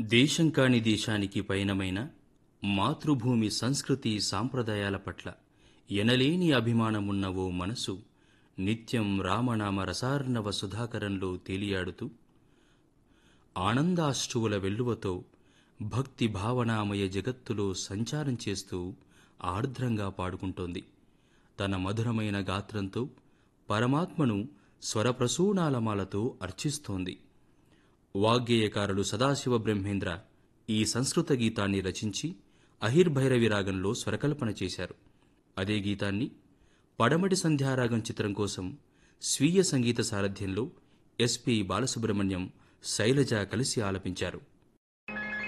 దేశం కాని దేశానికి పయనమైన మాతృభూమి సంస్కృతి సాంప్రదాయాల పట్ల ఎనలేని అభిమానమున్న ఓ మనసు నిత్యం రామనామ రసార్ణవ సుధాకరంలో తేలియాడుతూ ఆనందాశ్రువుల వెల్లువతో భక్తి భావనామయ జగత్తులో సంచారం చేస్తూ ఆర్ద్రంగా పాడుకుంటోంది తన మధురమైన గాత్రంతో పరమాత్మను స్వరప్రసూనాలమాలతో అర్చిస్తోంది వాగ్గేయకారులు సదాశివ బ్రహ్మేంద్ర ఈ సంస్కృత గీతాన్ని రచించి అహిర్భైరవి రాగంలో స్వరకల్పన చేశారు అదే గీతాన్ని పడమటి సంధ్యారాగం చిత్రం కోసం స్వీయ సంగీత సారథ్యంలో ఎస్పి బాలసుబ్రహ్మణ్యం శైలజ కలిసి ఆలపించారు